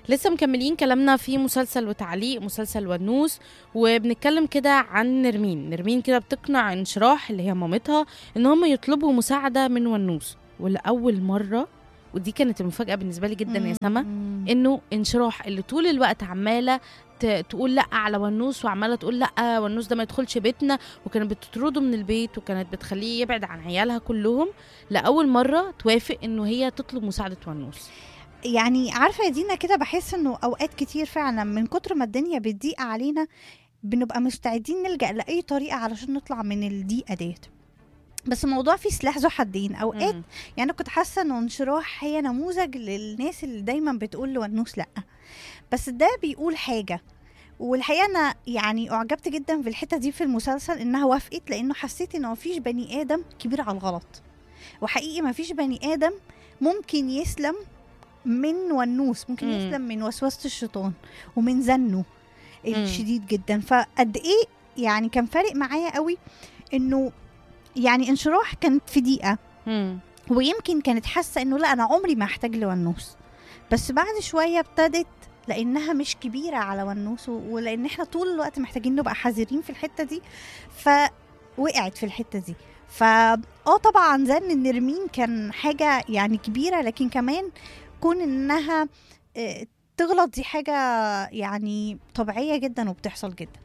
لسه مكملين كلامنا في مسلسل وتعليق مسلسل ونوس وبنتكلم كده عن نرمين نرمين كده بتقنع انشراح اللي هي مامتها ان هم يطلبوا مساعدة من ونوس ولأول مرة ودي كانت المفاجأة بالنسبة لي جدا يا سما مم. انه انشراح اللي طول الوقت عمالة ت- تقول لا على ونوس وعماله تقول لا ونوس ده ما يدخلش بيتنا وكانت بتطرده من البيت وكانت بتخليه يبعد عن عيالها كلهم لاول مره توافق انه هي تطلب مساعده ونوس يعني عارفه يا دينا كده بحس انه اوقات كتير فعلا من كتر ما الدنيا بتضيق علينا بنبقى مستعدين نلجا لاي طريقه علشان نطلع من الضيقه ديت بس الموضوع فيه سلاح ذو حدين اوقات مم. يعني أنا كنت حاسه انه انشراح هي نموذج للناس اللي دايما بتقول لونوس لا بس ده بيقول حاجه والحقيقه انا يعني اعجبت جدا في الحته دي في المسلسل انها وافقت لانه حسيت انه مفيش بني ادم كبير على الغلط وحقيقي مفيش بني ادم ممكن يسلم من ونوس ممكن مم. يسلم من وسوسه الشيطان ومن زنه مم. الشديد جدا فقد ايه يعني كان فارق معايا قوي انه يعني انشراح كانت في دقيقه مم. ويمكن كانت حاسه انه لا انا عمري ما هحتاج لونوس بس بعد شويه ابتدت لانها مش كبيره على ونوس و- ولان احنا طول الوقت محتاجين نبقى حذرين في الحته دي فوقعت في الحته دي فا اه طبعا زن النرمين كان حاجه يعني كبيره لكن كمان كون انها آه، تغلط دي حاجه يعني طبيعيه جدا وبتحصل جدا